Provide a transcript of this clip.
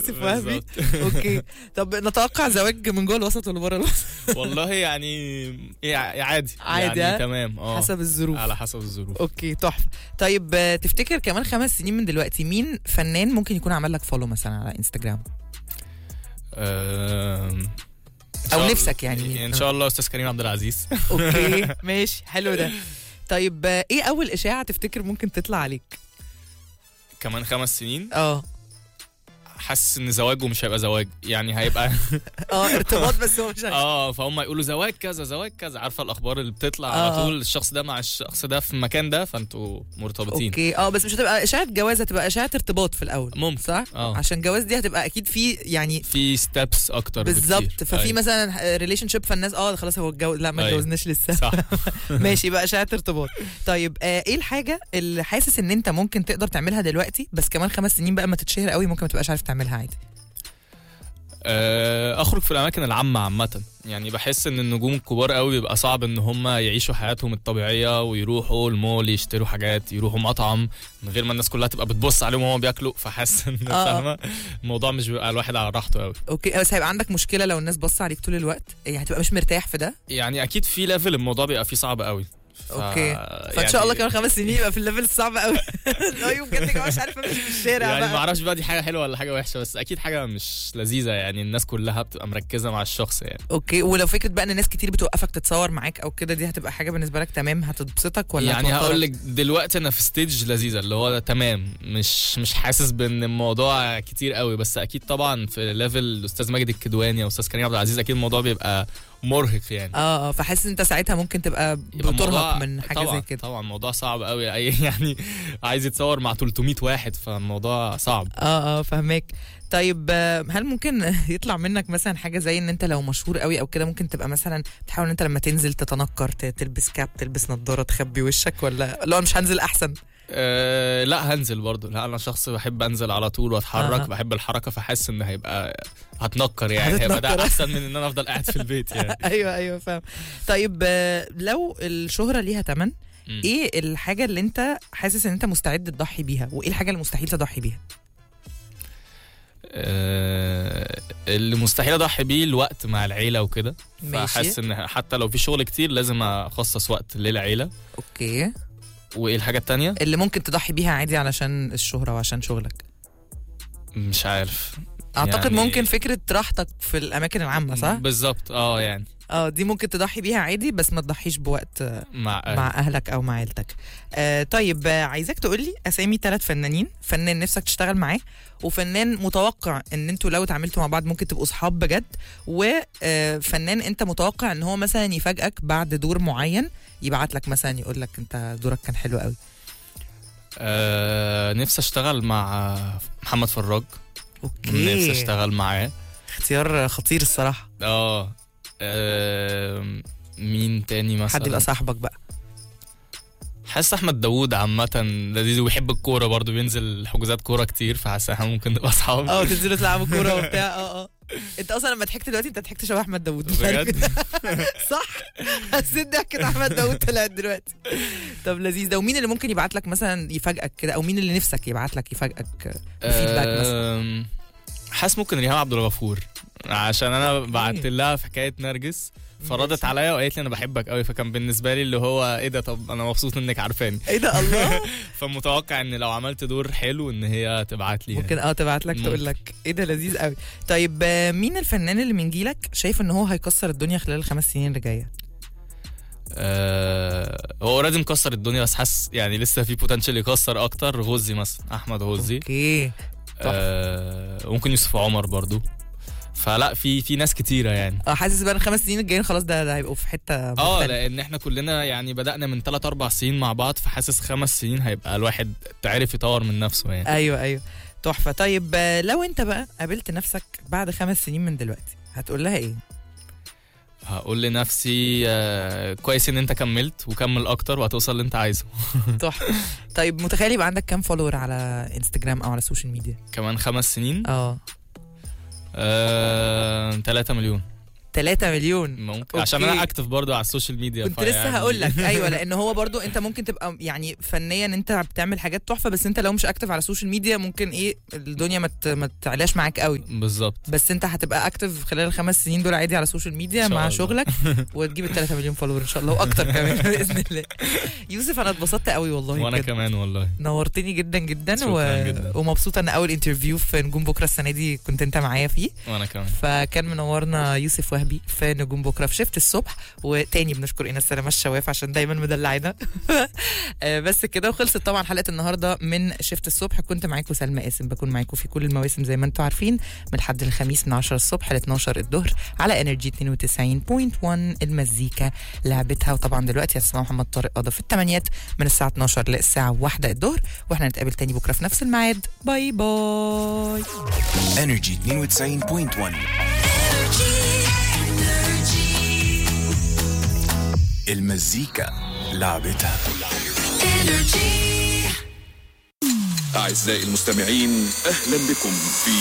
يوسف وهبي بالظبط. اوكي طب نتوقع زواج من جوه الوسط ولا بره الوسط والله يعني إيه عادي عادي، ها؟ يعني تمام اه حسب الظروف على حسب الظروف اوكي تحفه طيب آه، تفتكر كمان خمس سنين من دلوقتي مين فنان ممكن يكون عمل لك فولو مثلا على انستجرام آم، إن او شاء- نفسك يعني مين؟ ان شاء الله استاذ كريم عبد العزيز اوكي ماشي حلو ده طيب آه، ايه اول اشاعه تفتكر ممكن تطلع عليك كمان خمس سنين اه حاسس ان زواجه مش هيبقى زواج يعني هيبقى اه ارتباط بس هو مش عارف. اه فهم يقولوا زواج كذا زواج كذا عارفه الاخبار اللي بتطلع آه، على آه. طول الشخص ده مع الشخص ده في المكان ده فانتوا مرتبطين اوكي اه بس مش هتبقى اشاعه جواز هتبقى اشاعه ارتباط في الاول ممكن صح اه عشان جواز دي هتبقى اكيد في يعني في ستابس اكتر بالظبط بكتير. ففي أيوة. مثلا ريليشن شيب فالناس اه خلاص هو اتجوز لا ما أيوة. اتجوزناش لسه صح ماشي بقى اشاعه ارتباط طيب آه ايه الحاجه اللي حاسس ان انت ممكن تقدر تعملها دلوقتي بس كمان خمس سنين بقى ما تتشهر قوي ممكن ما تبقاش عارف تعملها عادي آه، اخرج في الاماكن العامه عامه يعني بحس ان النجوم الكبار قوي بيبقى صعب ان هم يعيشوا حياتهم الطبيعيه ويروحوا المول يشتروا حاجات يروحوا مطعم من غير ما الناس كلها تبقى بتبص عليهم وهم بياكلوا فحاسس ان آه. فاهمه الموضوع مش بيبقى الواحد على راحته قوي اوكي بس هيبقى عندك مشكله لو الناس بص عليك طول الوقت يعني هتبقى مش مرتاح في ده يعني اكيد في ليفل الموضوع بيبقى فيه صعب قوي ف... أوكي. فان شاء الله كمان خمس سنين يبقى في الليفل الصعب قوي لا يوم بجد يا جماعه مش عارفه امشي في الشارع يعني ما بقى اعرفش بقى دي حاجه حلوه ولا حاجه وحشه بس اكيد حاجه مش لذيذه يعني الناس كلها بتبقى مركزه مع الشخص يعني اوكي ولو فكره بقى ان ناس كتير بتوقفك تتصور معاك او كده دي هتبقى حاجه بالنسبه لك تمام هتبسطك ولا يعني هتوترك؟ هقول لك دلوقتي انا في ستيج لذيذه اللي هو تمام مش مش حاسس بان الموضوع كتير قوي بس اكيد طبعا في ليفل الاستاذ ماجد الكدواني او استاذ كريم عبد العزيز اكيد الموضوع بيبقى مرهق يعني اه اه فحاسس انت ساعتها ممكن تبقى يبقى بترهق الموضوع- من حاجه طبعا زي كده طبعا الموضوع صعب قوي اي يعني عايز يتصور مع 300 واحد فالموضوع صعب اه اه فهماك طيب آه، هل ممكن يطلع منك مثلا حاجه زي ان انت لو مشهور قوي او كده ممكن تبقى مثلا تحاول ان انت لما تنزل تتنكر ت- تلبس كاب تلبس نظاره تخبي وشك ولا لا مش هنزل احسن أه لا هنزل برضو لا انا شخص بحب انزل على طول واتحرك آه. بحب الحركه فحاسس ان هيبقى هتنكر يعني هيبقى هتتنكر. ده احسن من ان انا افضل قاعد في البيت يعني ايوه ايوه فاهم طيب آه، لو الشهره ليها تمن مم. ايه الحاجه اللي انت حاسس ان انت مستعد تضحي بيها وايه الحاجه اللي مستحيل تضحي بيها آه، اللي مستحيل اضحي بيه الوقت مع العيله وكده ماشي. فحاسس ان حتى لو في شغل كتير لازم اخصص وقت للعيله اوكي وايه الحاجه التانية اللي ممكن تضحي بيها عادي علشان الشهره وعشان شغلك مش عارف اعتقد يعني- ممكن فكره راحتك في الاماكن العامه صح بالظبط اه يعني اه دي ممكن تضحي بيها عادي بس ما تضحيش بوقت آه، مع أهلي. مع اهلك او مع عيلتك آه طيب آه عايزاك تقولي اسامي ثلاث فنانين فنان نفسك تشتغل معاه وفنان متوقع ان انتوا لو اتعاملتوا مع بعض ممكن تبقوا صحاب بجد وفنان انت متوقع ان هو مثلا يفاجئك بعد دور معين يبعت لك مثلا يقول لك انت دورك كان حلو قوي آه نفسي اشتغل مع محمد فراج اوكي نفسي اشتغل معاه اختيار خطير الصراحه اه آه، مين تاني مثلا حد يبقى صاحبك بقى حاسس احمد داوود عامة لذيذ وبيحب الكورة برضه بينزل حجوزات كورة كتير فحاسس احنا ممكن نبقى اصحاب اه تنزلوا تلعبوا كوره وبتاع اه اه انت اصلا لما ضحكت دلوقتي انت ضحكت شبه احمد داوود مش عارف بجد صح حسيت ضحكة احمد داوود طلعت دلوقتي طب لذيذ ده ومين اللي ممكن يبعت لك مثلا يفاجئك كده او مين اللي نفسك يبعت لك يفاجئك بفيدباك مثلا آم، حاسس ممكن ريهام عبد الغفور عشان انا بعت لها في حكايه نرجس فردت ماشي. عليا وقالت لي انا بحبك قوي فكان بالنسبه لي اللي هو ايه ده طب انا مبسوط انك عارفاني ايه ده الله فمتوقع ان لو عملت دور حلو ان هي تبعت لي يعني. ممكن اه تبعت لك تقول ممكن. لك ايه ده لذيذ قوي طيب آه، مين الفنان اللي من جيلك شايف ان هو هيكسر الدنيا خلال الخمس سنين اللي جايه آه هو اوريدي مكسر الدنيا بس حاسس يعني لسه في بوتنشال يكسر اكتر غزي مثلا احمد غزي اوكي آه ممكن يوسف عمر برضو فلا في في ناس كتيره يعني اه حاسس بقى الخمس سنين الجايين خلاص ده ده هيبقوا في حته اه مختلفة. لان احنا كلنا يعني بدانا من 3 4 سنين مع بعض فحاسس خمس سنين هيبقى الواحد تعرف يطور من نفسه يعني ايوه ايوه تحفه طيب آه، لو انت بقى قابلت نفسك بعد خمس سنين من دلوقتي هتقول لها ايه هقول لنفسي آه كويس ان انت كملت وكمل اكتر وهتوصل اللي انت عايزه تحفه طيب متخيل يبقى عندك كام فولور على انستجرام او على السوشيال ميديا كمان خمس سنين اه آه 3 مليون 3 مليون ممكن عشان أوكي. انا اكتف برضو على السوشيال ميديا كنت لسه فيعني- هقول لك ايوه لان هو برضو انت ممكن تبقى يعني فنيا انت بتعمل حاجات تحفه بس انت لو مش اكتف على السوشيال ميديا ممكن ايه الدنيا ما ت- ما تعلاش معاك قوي بالظبط بس انت هتبقى اكتف خلال الخمس سنين دول عادي على السوشيال ميديا إن شاء مع الله. شغلك وتجيب ال 3 مليون فولور ان شاء الله واكتر كمان باذن الله يوسف انا اتبسطت قوي والله وانا بجد. كمان والله نورتني جدا جدا شكراً جداً. ومبسوطه ان اول انترفيو في نجوم بكره السنه دي كنت انت معايا فيه وانا كمان فكان منورنا يوسف وهبي في نجوم بكره في شفت الصبح وتاني بنشكر ايناس سلامه الشواف عشان دايما مدلعانا آه، بس كده وخلصت طبعا حلقه النهارده من شفت الصبح كنت معاكم سلمى قاسم بكون معاكم في كل المواسم زي ما انتم عارفين من الحد الخميس من 10 الصبح ل 12 الظهر على انرجي 92.1 المزيكا لعبتها وطبعا دلوقتي هتسمعوا محمد طارق قضى في الثمانيات من الساعه 12 للساعه 1 الظهر واحنا نتقابل تاني بكره في نفس الميعاد باي باي انرجي 92.1 المزيكا لعبتها أعزائي المستمعين أهلا بكم في